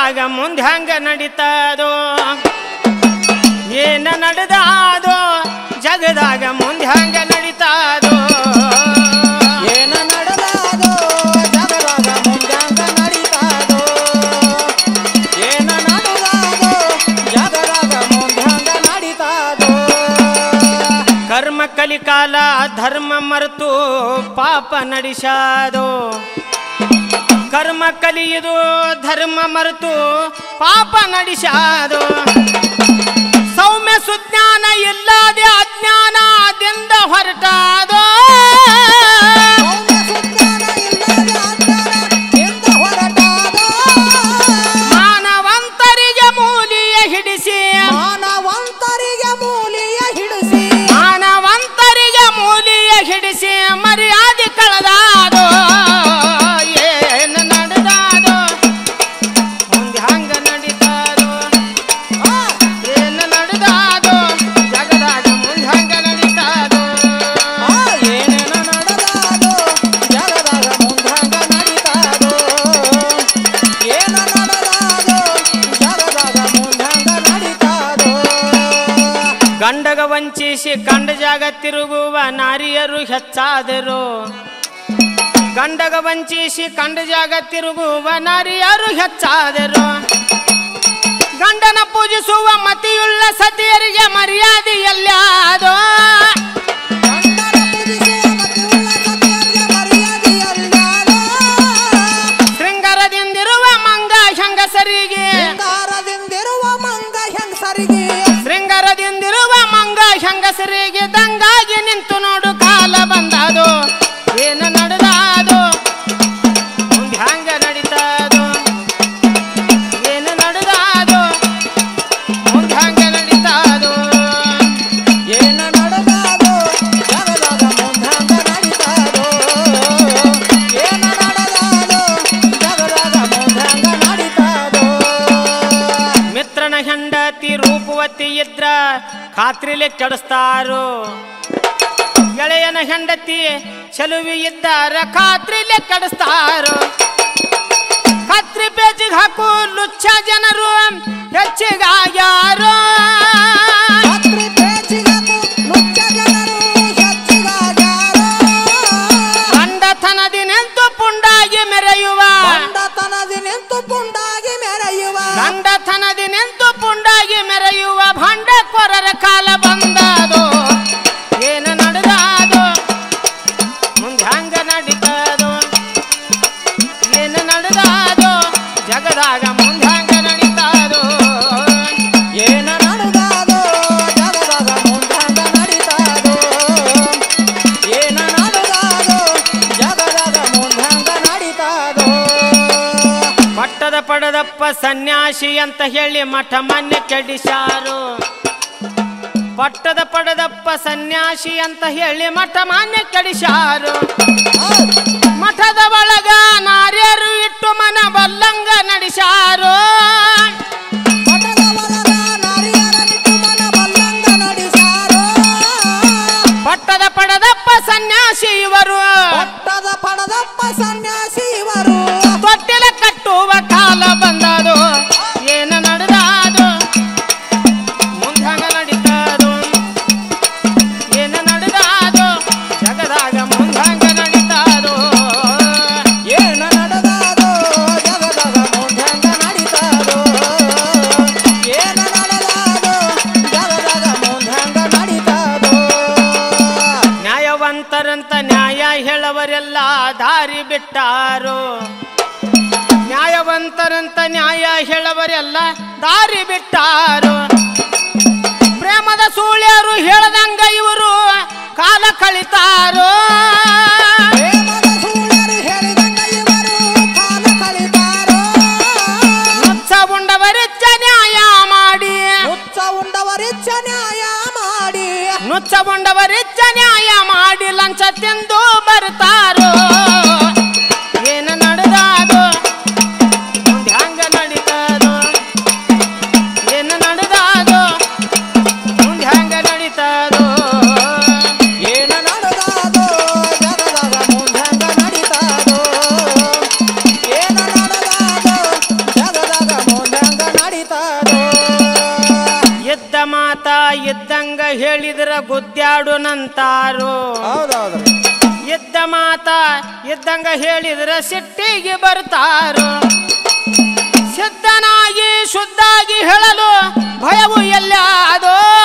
ಜಗದಾಗ ಮುಂದೆ ಹಂಗ ನಡೀತದೋ ಏನ ನಡೆದಾದೋ ಜಗದಾಗ ಮುಂದೆ ಹಂಗ ನಡೀತಾದೋ ಏನ ನಡೆದಾದೋ ಜಗದಾಗ ಮುಂದಂಗ ನಡೀತಾದೋ ಏನ ನಡೆದಾದೋ ಜಗದಾಗ ಮುಂದಂಗ ನಡೀತಾದೋ ಕರ್ಮ ಕಲಿಕಾಲ ಧರ್ಮ ಮರೆತು ಪಾಪ ನಡೆಸಾದೋ ಕರ್ಮ ಕಲಿಯುವುದು ಧರ್ಮ ಮರೆತು ಪಾಪ ನಡೆಸಾದೋ ಸೌಮ್ಯ ಸುಜ್ಞಾನ ಇಲ್ಲದೆ ಅಜ್ಞಾನದಿಂದ ಹೊರಟಾದೋ ಸೌಮ್ಯ ಸುಜ್ಞಾನ ಇಲ್ಲದೆ ಅಜ್ಞಾನದಿಂದ ಹೊರಟಾದೋ ಮಾನವಂತರಿಗೆ ಮೂಲಿಯ ಹಿಡಿಸಿ ಮಾನವಂತರಿಗೆ ಮೂಲಿಯ ಹಿಡಿಸಿ ಮಾನವಂತರಿಗೆ ಮೂಲಿಯ ಹಿಡಿಸಿ ಮರ್ಯಾದೆ ಕಳೆದಾದೋ ಏನು ನಡೆದಾದೋ ಮುಂದೆ ಹಂಗ ನಡೀತಾದೋ ಆ, ಏನು ನಡೆದಾದೋ ಜಗದಾಗ ಮುಂದೆ ಹಂಗ ನಡೀತಾದೋ ಆ, ಏನೇನ ನಡೆದಾದೋ ಜಗದಾಗ ಮುಂದಂಗ ನಡೀತಾದೋ ಏನ ನಡೆದಾದೋ ಜಗದಾಗ ಮುಂದಂಗ ನಡೀತಾದೋ ಗಂಡಗ ವಂಚಿಸಿ ಕಂಡ ಜಾಗ ತಿರುಗುವ ನಾರಿಯರು ಹೆಚ್ಚಾದರು ಗಂಡಗ ವಂಚಿಸಿ ಕಂಡ ಜಾಗ ತಿರುಗುವ ನಾರಿಯರು ಹೆಚ್ಚಾದರು ಗಂಡನ ಪೂಜಿಸುವ ಮತಿಯುಳ್ಳ ಸತಿಯರಿಗೆ ಮರ್ಯಾದೆ ಎಲ್ಲಾದೋ ಗಂಡನ ಪೂಜಿಸುವ ಮತಿಯುಳ್ಳ ಸತಿಯರಿಗೆ ಮರ್ಯಾದೆಯಲ್ಲಾದೋ. ಶೃಂಗಾರದಿಂದಿರುವ ಮಂಗ ಹೆಂಗಸರಿಗೆ ಶೃಂಗಾರದಿಂದಿರುವ ಮಂಗ ಹೆಂಗಸರಿಗೆ ಶೃಂಗಾರದಿಂದಿರುವ ಮಂಗ ಹೆಂಗಸರಿಗೆ ದಂಗಾಗಿ ನಿಂತು ನೋಡು ಕಾಲ ಬಂದಾದು ಏನು ನಡೆದಾದು ಮುಂದೆ ಹಂಗ ನಡೀತಾದು ಏನು ನಡೆದಾದು ಮುಂದೆ ಹಂಗ ನಡೀತಾದು ಏನ ನಡೆದಾದೋ ಜಗದಾಗ ಮುಂದಂಗ ನಡೀತಾದೋ ಏನ ನಡೆದಾದೋ ಜಗದಾಗ ಮುಂದಂಗ ನಡೀತಾದೋ ಮಿತ್ರನ ಹೆಂಡತಿ ರೂಪವತಿ ಇದ್ರ ಖಾತ್ರಿಲೆ ಕೆಡಿಸ್ತಾರು ಗೆಳೆಯನ ಹೆಂಡತಿ ಚೆಲುವಿ ಇದ್ದಾರ ಖಾತ್ರಿಲೆ ಕೆಡಿಸ್ತಾರು ಕತ್ರಿ ಪೇಜಿಗೆ ಹಾಕು ಲುಚ್ಚ ಜನರು ಹೆಚ್ಚಿಗಾಗ್ಯಾರು ರಾತ್ರಿ ಪೇಚಿಗದು ನುಚ್ಚ ಜನರು ಹೆಚ್ಚಿಗಾಗ್ಯಾರೋ. ಗಂಡತನದಿ ನಿಂತು ಪುಂಡಾಗಿ ಮೆರೆಯುವ ಬಂಡತನದಿ ನಿಂತು ಪುಂಡಾಗಿ ಮೆರೆಯುವ ಗಂಡತನದಿ ನಿಂತು ಪುಂಡಾಗಿ ಮೆರೆಯುವ ಭಂಡ ಕೊರರ ಕಾಲ ಬಂದದು ಏನು ನಡೆದಾದು ಮುಂದೆ ಹಂಗ ನಡೀತದು ಏನು ನಡೆದಾದು ಜಗದಾಗ ಮುಂದೆ ಹಂಗ ನಡೀತಾದು ಏನ ನಡೆದಾದೋ ಜಗದಾಗ ಮುಂದಂಗ ನಡೀತಾದೋ ಏನ ನಡೆದಾದೋ ಜಗದಾಗ ಮುಂದಂಗ ನಡೀತಾದೋ ಪಟ್ಟದ ಪಡದಪ್ಪ ಸನ್ಯಾಸಿ ಅಂತ ಹೇಳಿ ಮಠ ಮನ್ನೆ ಕೆಡಿಸಾರು ಪಟ್ಟದ ಪಡದಪ್ಪ ಸನ್ಯಾಸಿ ಅಂತ ಹೇಳಿ ಮಠ ಮಾನ್ಯ ಕೆಡಿಸಾರು ಮಠದ ಒಳಗ ನಾರ್ಯರು ಇಟ್ಟು ಮನ ಬಲ್ಲಂಗ ನಡೆಸಾರು ಮಠದ ಒಳಗ ನಾರಿಯರ ನಿಟ್ಟು ಮನ ಬಲ್ಲಂಗ ನಡೆಸಾರೋ. ಪಟ್ಟದ ಪಡದಪ್ಪ ಸನ್ಯಾಸಿ ಇವರು ಪಟ್ಟದ ಪಡದಪ್ಪ ಸನ್ಯಾಸಿ ಇವರು ತೊಟ್ಟಿಲ ಕಟ್ಟುವ ಕಾಲ ಬಂದದು ಏನು ನಡೆದಾದು ಮುಂದಂಗ ನಡೀತಾದು ಏನು ನಡೆದಾದು ಜಗದಾಗ ಮುಂದಂಗ ನಡೀತಾದು ಏನ ನಡೆದಾದೋ ಜಗದಾಗ ಮುಂದಂಗ ನಡೀತಾದೋ ಏನ ನಡೆದಾದೋ ಜಗದಾಗ ಮುಂದಂಗ ನಡೀತಾದೋ ನ್ಯಾಯವಂತರಂತ ನ್ಯಾಯ ಹೇಳವರೆಲ್ಲ ದಾರಿ ಬಿಟ್ಟಾರು ನ್ಯಾಯವಂತರಂತ ನ್ಯಾಯ ಹೇಳವರೆಲ್ಲ ದಾರಿ ಬಿಟ್ಟಾರು ಪ್ರೇಮದ ಸೂಳ್ಯರು ಹೇಳದಂಗ ಇವರು ಕಾಲ ಕಳಿತಾರು ಪ್ರೇಮದ ಸೂಳ್ಯರು ಹೇಳಿದಂಗ ಇವರು ಕಾಲ ಕಳಿತಾರೋ ಮುಚ್ಚ ಉಂಡವರಿಚ್ಚ ನ್ಯಾಯ ಮಾಡಿ ಹುಚ್ಚ ಉಂಡವರಿಚ್ಛ ನ್ಯಾಯ ಮಾಡಿ ನುಚ್ಚ ಉಂಡವರಿಚ್ಚ ನ್ಯಾಯ ಮಾಡಿ ಲಂಚ ತಿಂದು ಬರ್ತಾರೋ ಏನು ನಡೆದಾದು ಮುಂದೆ ಹಂಗ ನಡೀತಾದು ಏನು ನಡೆದಾದು ಮುಂದೆ ಹಂಗ ನಡೀತಾದು ಏನ ನಡೆದಾದೋ ಹೇಳಿದ್ರ ಗುದ್ದಾಡುನಂತಾರು ಹೌದೌದ್ರಿ ಇದ್ದ ಮಾತ ಇದ್ದಂಗ ಹೇಳಿದ್ರ ಸಿಟ್ಟಿಗೆ ಬರ್ತಾರು ಸಿದ್ಧನಾಗಿ ಶುದ್ಧಾಗಿ ಹೇಳಲು ಭಯವು ಎಲ್ಲಾದೋ